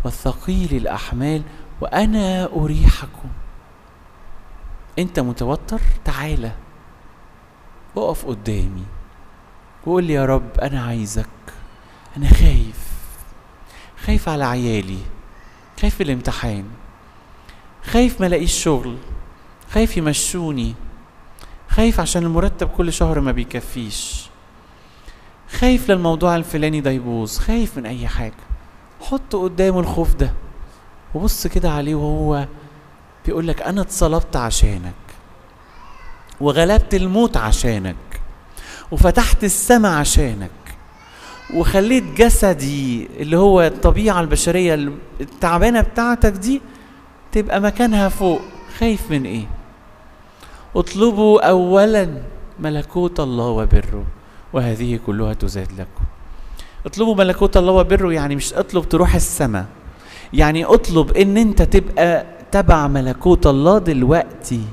والثقيل الأحمال وأنا أريحكم أنت متوتر تعالى اقف قدامي وقول لي يا رب أنا عايزك أنا خايف خايف على عيالي خايف في الامتحان خايف ما الاقيش شغل خايف يمشوني خايف عشان المرتب كل شهر ما بيكفيش خايف للموضوع الفلاني ده يبوظ خايف من اي حاجه حط قدامه الخوف ده وبص كده عليه وهو بيقول لك انا اتصلبت عشانك وغلبت الموت عشانك وفتحت السماء عشانك وخليت جسدي اللي هو الطبيعة البشرية التعبانة بتاعتك دي تبقى مكانها فوق خايف من ايه اطلبوا اولا ملكوت الله وبره وهذه كلها تزاد لكم اطلبوا ملكوت الله وبره يعني مش اطلب تروح السماء يعني اطلب ان انت تبقى تبع ملكوت الله دلوقتي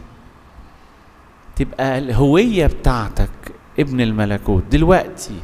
تبقى الهوية بتاعتك ابن الملكوت دلوقتي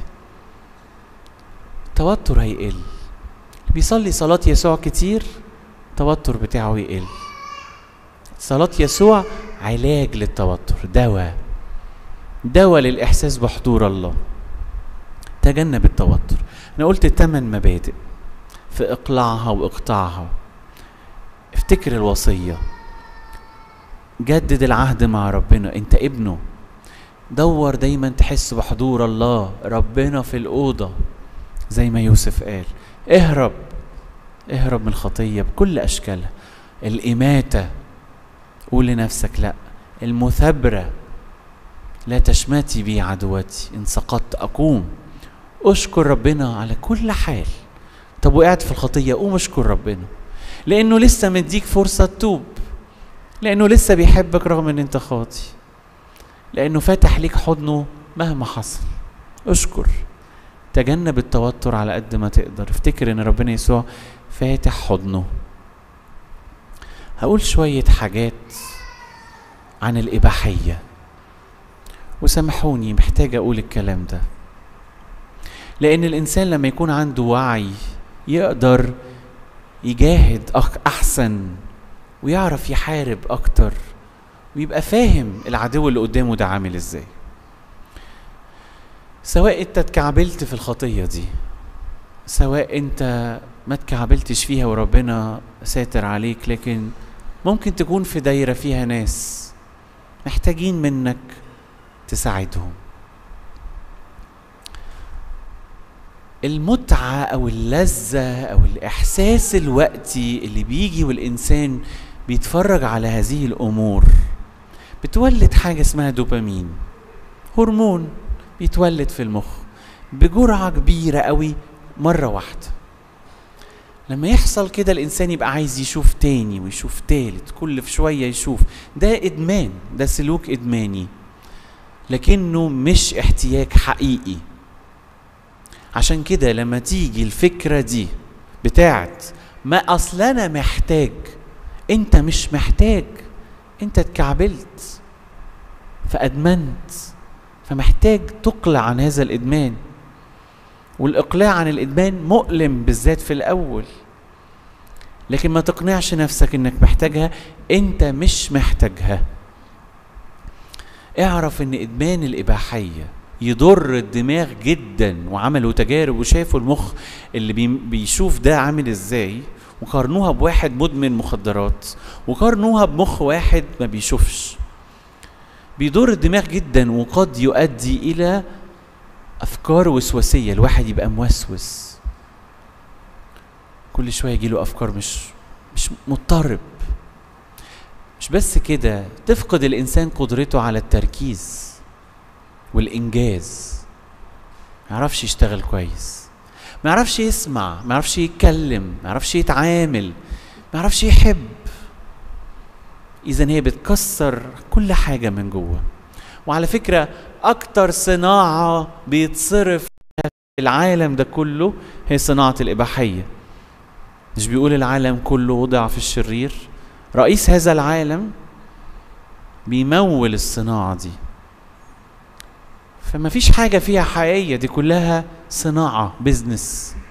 التوتر هيقل بيصلي صلاة يسوع كتير التوتر بتاعه يقل صلاة يسوع علاج للتوتر دواء دواء للإحساس بحضور الله تجنب التوتر أنا قلت ثمان مبادئ في إقلاعها وإقطاعها افتكر الوصية جدد العهد مع ربنا انت ابنه دور دايما تحس بحضور الله ربنا في الأوضة زي ما يوسف قال اهرب اهرب من الخطية بكل أشكالها الإماتة قول لنفسك لا المثابرة لا تشمتي بي عدوتي إن سقطت أقوم أشكر ربنا على كل حال طب وقعت في الخطية قوم اشكر ربنا لأنه لسه مديك فرصة تتوب لأنه لسه بيحبك رغم إن أنت خاطي لأنه فاتح ليك حضنه مهما حصل اشكر تجنب التوتر على قد ما تقدر افتكر ان ربنا يسوع فاتح حضنه هقول شوية حاجات عن الإباحية وسامحوني محتاج أقول الكلام ده لأن الإنسان لما يكون عنده وعي يقدر يجاهد أحسن ويعرف يحارب أكتر ويبقى فاهم العدو اللي قدامه ده عامل إزاي سواء انت اتكعبلت في الخطية دي سواء انت ما اتكعبلتش فيها وربنا ساتر عليك لكن ممكن تكون في دايرة فيها ناس محتاجين منك تساعدهم المتعة أو اللذة أو الإحساس الوقتي اللي بيجي والإنسان بيتفرج على هذه الأمور بتولد حاجة اسمها دوبامين هرمون بيتولد في المخ بجرعة كبيرة قوي مرة واحدة لما يحصل كده الإنسان يبقى عايز يشوف تاني ويشوف تالت كل في شوية يشوف ده إدمان ده سلوك إدماني لكنه مش احتياج حقيقي عشان كده لما تيجي الفكرة دي بتاعت ما أصل أنا محتاج أنت مش محتاج أنت اتكعبلت فأدمنت فمحتاج تقلع عن هذا الادمان والاقلاع عن الادمان مؤلم بالذات في الاول لكن ما تقنعش نفسك انك محتاجها انت مش محتاجها اعرف ان ادمان الاباحيه يضر الدماغ جدا وعملوا تجارب وشافوا المخ اللي بيشوف ده عامل ازاي وقارنوها بواحد مدمن مخدرات وقارنوها بمخ واحد ما بيشوفش بيضر الدماغ جدا وقد يؤدي الى افكار وسواسيه الواحد يبقى موسوس كل شويه يجيله افكار مش مش مضطرب مش بس كده تفقد الانسان قدرته على التركيز والانجاز ما يعرفش يشتغل كويس ما يعرفش يسمع ما يعرفش يتكلم ما يعرفش يتعامل ما يعرفش يحب اذا هي بتكسر كل حاجه من جوه وعلى فكره اكتر صناعه بيتصرف في العالم ده كله هي صناعه الاباحيه مش بيقول العالم كله وضع في الشرير رئيس هذا العالم بيمول الصناعه دي فما فيش حاجه فيها حقيقيه دي كلها صناعه بيزنس